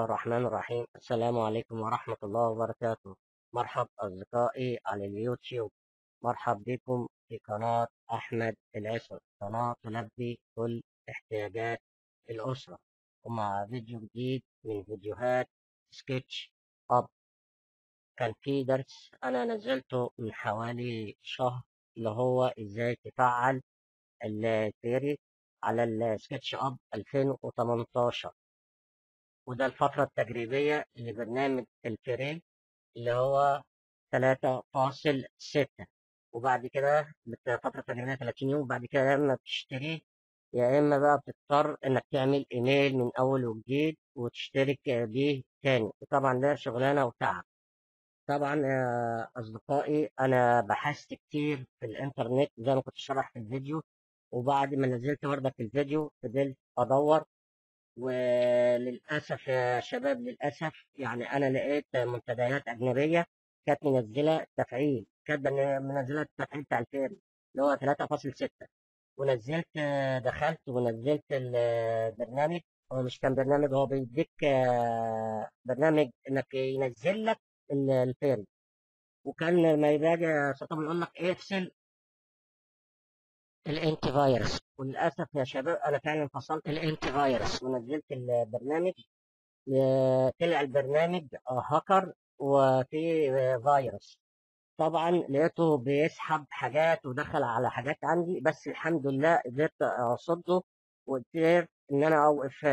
الرحمن الرحيم السلام عليكم ورحمة الله وبركاته مرحب أصدقائي على اليوتيوب مرحب بكم في قناة أحمد العسر قناة تلبي كل احتياجات الأسرة ومع فيديو جديد من فيديوهات سكتش أب كان في درس أنا نزلته من حوالي شهر اللي هو إزاي تفعل الثيري على السكتش أب 2018 وده الفترة التجريبية لبرنامج الفريم اللي هو 3.6 وبعد كده فترة تجريبية 30 يوم بعد كده يا إما بتشتريه يا إما بقى بتضطر إنك تعمل إيميل من أول وجديد وتشترك بيه تاني وطبعا ده شغلانة وتعب طبعا يا أصدقائي أنا بحثت كتير في الإنترنت زي ما كنت شرح في الفيديو وبعد ما نزلت بردك الفيديو فضلت أدور وللأسف يا شباب للأسف يعني أنا لقيت منتديات أجنبية كانت منزلة التفعيل كانت منزلة التفعيل بتاع الفيرم اللي هو 3.6 ونزلت دخلت ونزلت البرنامج هو مش كان برنامج هو بيديك برنامج انك ينزل لك الفيرم وكان لما يجي سطب يقول لك افصل الانتي فايروس وللاسف يا شباب انا فعلا فصلت الانتي فايروس ونزلت البرنامج طلع البرنامج هاكر وفي فيروس طبعا لقيته بيسحب حاجات ودخل على حاجات عندي بس الحمد لله قدرت اصده وقدرت ان انا اوقف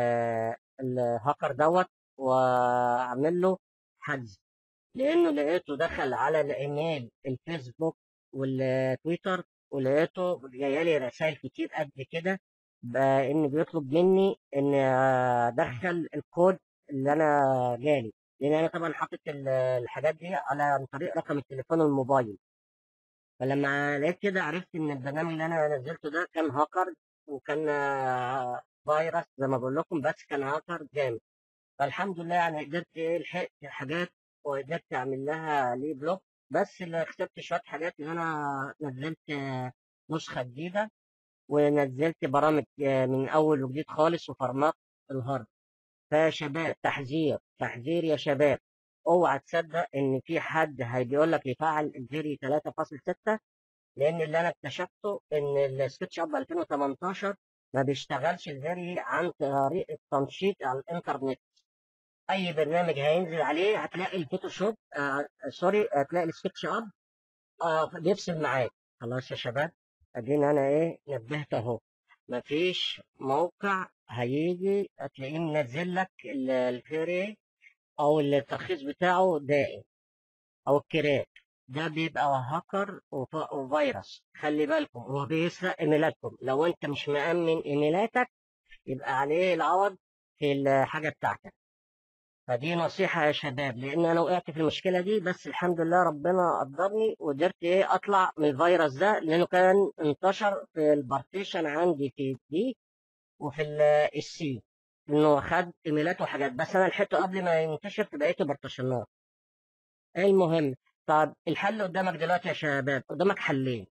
الهاكر دوت واعمل له حجز لانه لقيته دخل على الايميل الفيسبوك والتويتر ولقيته جايالي رسائل كتير قد كده بان بيطلب مني ان ادخل الكود اللي انا جالي لان انا طبعا حاطط الحاجات دي على عن طريق رقم التليفون الموبايل فلما لقيت كده عرفت ان البرنامج اللي انا نزلته ده كان هاكر وكان فيروس زي ما بقول لكم بس كان هاكر جامد فالحمد لله يعني قدرت ايه لحقت الحاجات وقدرت اعمل لها ليه بلوك بس اللي خسرت شويه حاجات ان انا نزلت نسخه جديده ونزلت برامج من اول وجديد خالص وفرمت الهارد فيا شباب تحذير تحذير يا شباب اوعى تصدق ان في حد هيقول لك يفعل الفيري 3.6 لان اللي انا اكتشفته ان السكتش اب 2018 ما بيشتغلش الفيري عن طريق التنشيط على الانترنت اي برنامج هينزل عليه هتلاقي الفوتوشوب آه سوري هتلاقي السكتش اب آه بيفصل معاك خلاص يا شباب ادينا انا ايه نبهت اهو مفيش موقع هيجي هتلاقيه منزل لك الفيري او الترخيص بتاعه دائم او الكراك ده بيبقى هاكر وفيروس خلي بالكم هو بيسرق ايميلاتكم لو انت مش مأمن ايميلاتك يبقى عليه العوض في الحاجه بتاعتك فدي نصيحة يا شباب لأن أنا وقعت في المشكلة دي بس الحمد لله ربنا قدرني وقدرت إيه أطلع من الفيروس ده لأنه كان انتشر في البارتيشن عندي في دي وفي السي إنه خد إيميلات وحاجات بس أنا لحقته قبل ما ينتشر في بقية البارتيشنات المهم طب الحل قدامك دلوقتي يا شباب قدامك حلين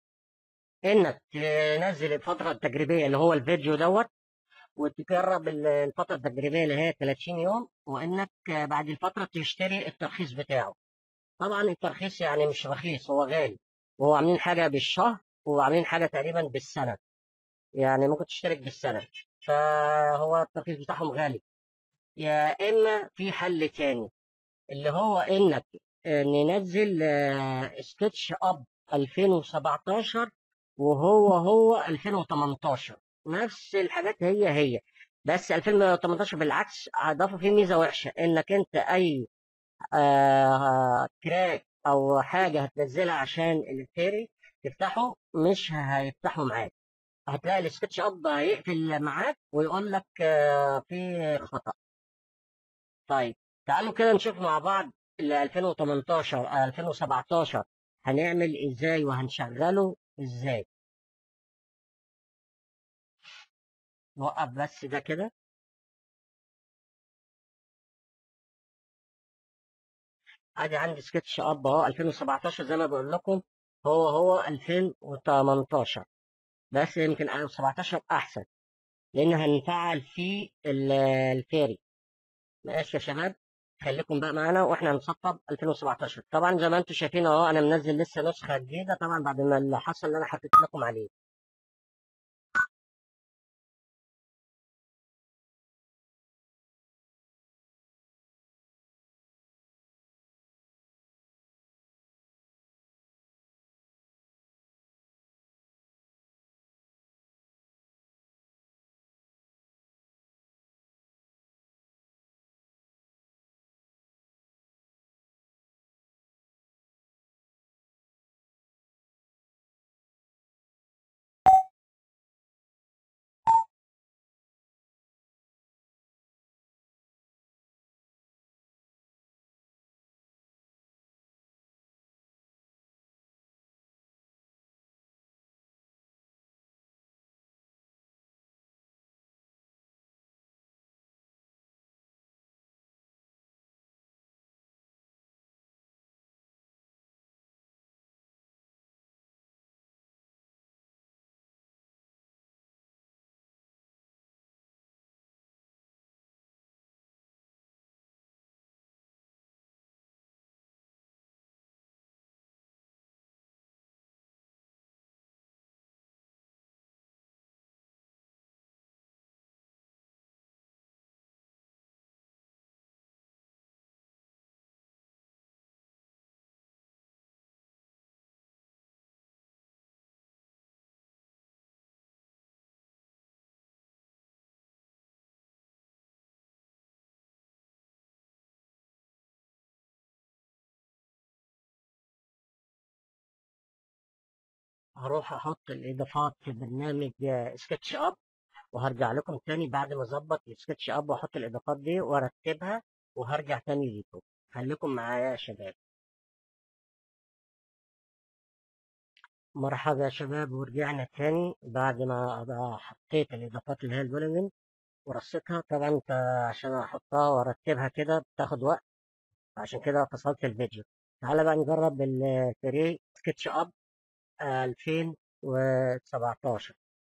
إنك تنزل الفترة التجريبية اللي هو الفيديو دوت وتجرب الفترة التجريبية اللي هي 30 يوم وإنك بعد الفترة تشتري الترخيص بتاعه. طبعا الترخيص يعني مش رخيص هو غالي وهو عاملين حاجة بالشهر وعاملين حاجة تقريبا بالسنة. يعني ممكن تشترك بالسنة فهو الترخيص بتاعهم غالي. يا إما في حل تاني اللي هو إنك ننزل سكتش أب 2017 وهو هو 2018 نفس الحاجات هي هي بس 2018 بالعكس اضافوا فيه ميزه وحشه انك انت اي آه كراك او حاجه هتنزلها عشان الفيري تفتحه مش هيفتحه معاك هتلاقي السكتش اب هيقفل معاك ويقول لك آه في خطا طيب تعالوا كده نشوف مع بعض ال 2018 آه 2017 هنعمل ازاي وهنشغله ازاي نوقف بس ده كده ادي عندي سكتش اب اهو 2017 زي ما بقول لكم هو هو 2018 بس يمكن 2017 احسن لان هنفعل فيه الفيري ماشي يا شباب خليكم بقى معانا واحنا هنسطب 2017 طبعا زي ما انتم شايفين اهو انا منزل لسه نسخه جديده طبعا بعد ما اللي حصل اللي انا حطيت لكم عليه هروح احط الاضافات في برنامج سكتش اب وهرجع لكم تاني بعد ما اظبط السكتش اب واحط الاضافات دي وارتبها وهرجع تاني لكم خليكم معايا يا شباب مرحبا يا شباب ورجعنا تاني بعد ما حطيت الاضافات اللي هي البوليمن ورصيتها طبعا انت عشان احطها وارتبها كده بتاخد وقت عشان كده فصلت الفيديو تعالى بقى نجرب الفري سكتش اب 2017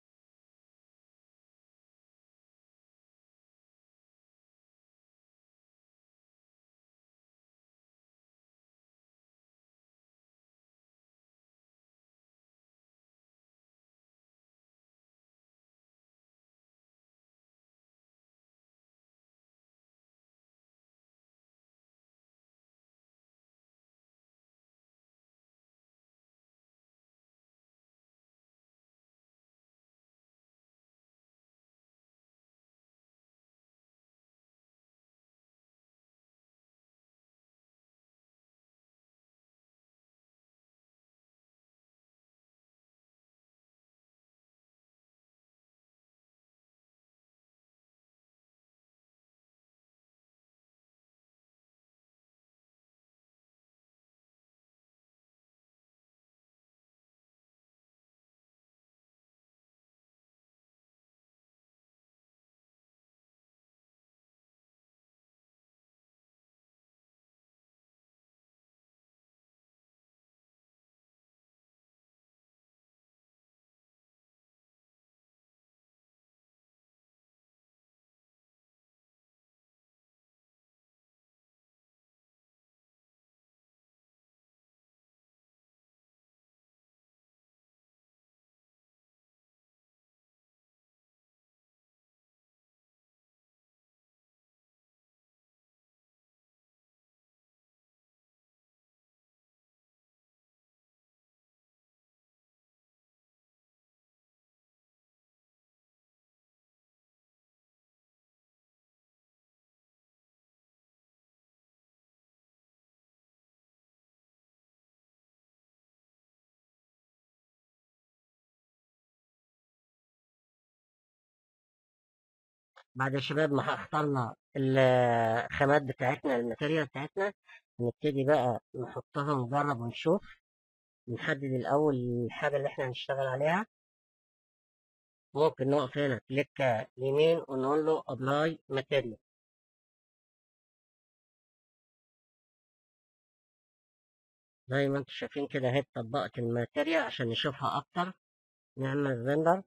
بعد يا شباب ما اخترنا الخامات بتاعتنا الماتيريال بتاعتنا نبتدي بقى نحطها نجرب ونشوف نحدد الأول الحاجة اللي احنا هنشتغل عليها ممكن نقف هنا كليك يمين ونقول له ابلاي ماتيريال زي ما انتم شايفين كده اهي طبقت الماتيريال عشان نشوفها اكتر نعمل ريندر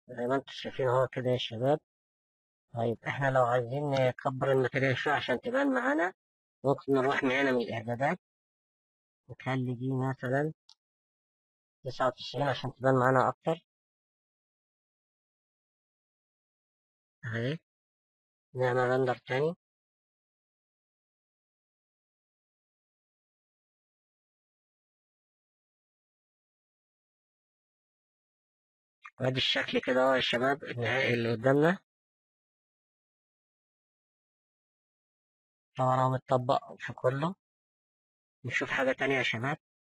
زي ما انتم شايفين هو كده يا شباب طيب احنا لو عايزين نكبر الماتيريال شوية عشان تبان معانا ممكن نروح من هنا من الإعدادات نخلي دي مثلا تسعة وتسعين عشان تبان معانا أكتر أهي نعمل رندر تاني وادي الشكل كده اهو يا شباب النهائي اللي قدامنا طبعا هو متطبق في كله نشوف حاجة تانية يا شباب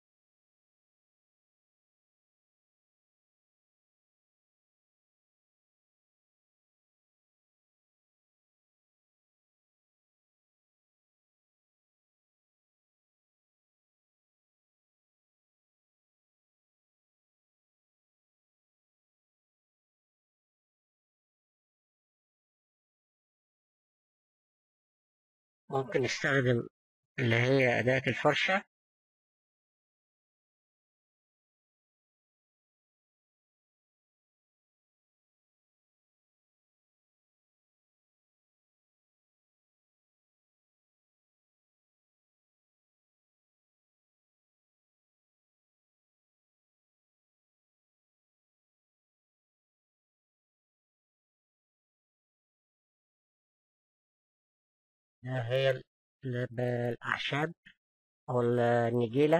ممكن نستخدم اللي هي أداة الفرشة اللي هي ال- بالأعشاب أو النجيلة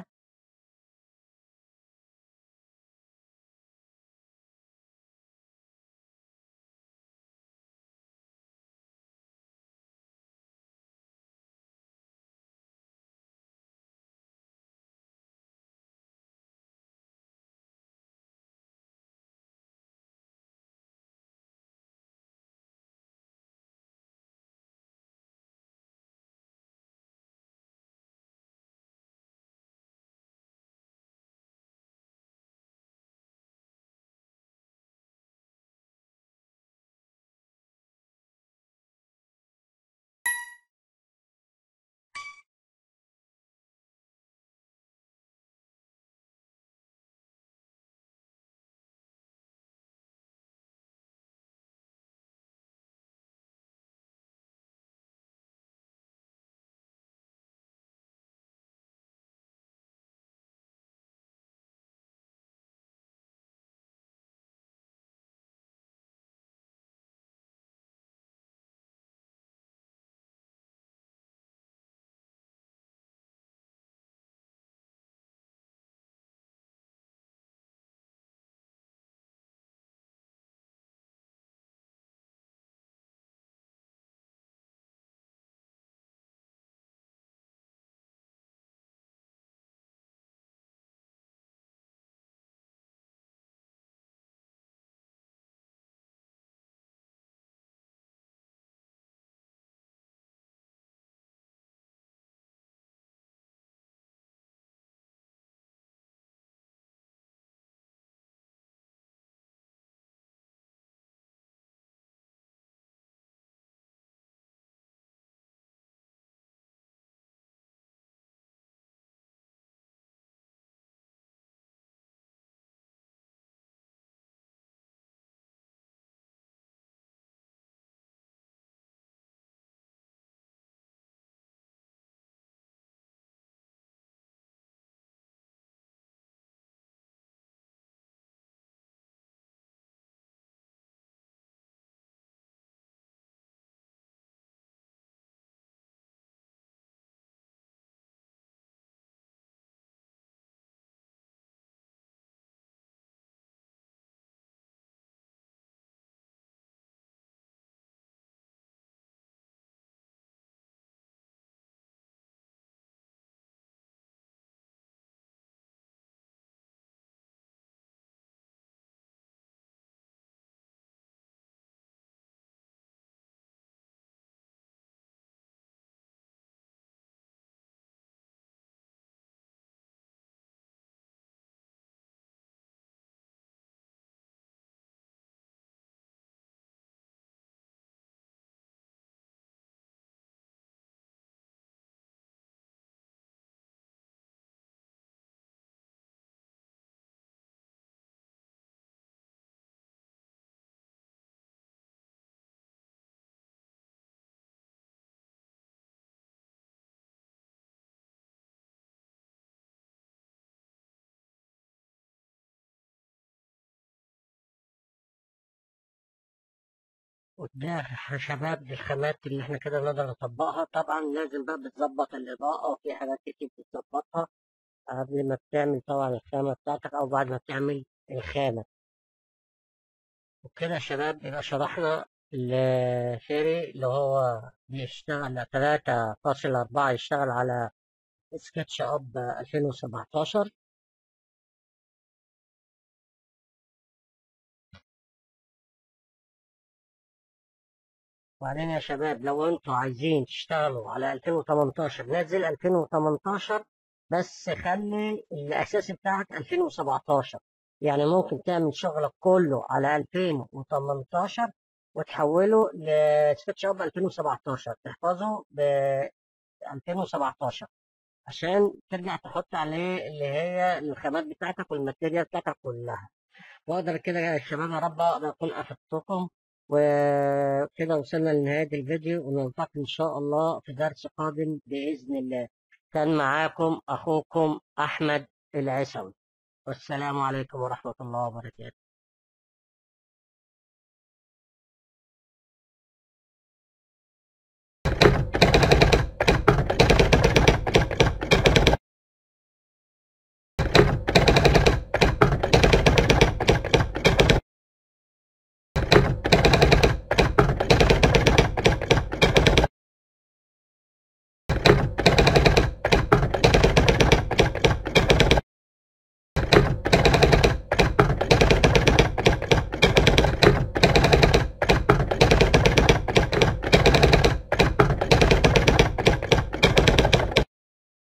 وده يا شباب دي الخامات اللي احنا كده نقدر نطبقها طبعا لازم بقى بتظبط الإضاءة وفي حاجات كتير بتظبطها قبل ما بتعمل طبعا الخامة بتاعتك أو بعد ما بتعمل الخامة وكده يا شباب يبقى شرحنا الفيري اللي هو بيشتغل تلاتة فاصل أربعة يشتغل على سكتش أب ألفين وسبعتاشر وبعدين يا شباب لو انتوا عايزين تشتغلوا على 2018 نزل 2018 بس خلي الأساسي بتاعك 2017 يعني ممكن تعمل شغلك كله على 2018 وتحوله لسكتش اب 2017 تحفظه ب 2017 عشان ترجع تحط عليه اللي هي الخامات بتاعتك والماتيريال بتاعتك كلها واقدر كده يا شباب يا رب اقدر اكون افدتكم وكده وصلنا لنهاية الفيديو ونلتقي ان شاء الله في درس قادم باذن الله كان معاكم اخوكم احمد العسوي والسلام عليكم ورحمة الله وبركاته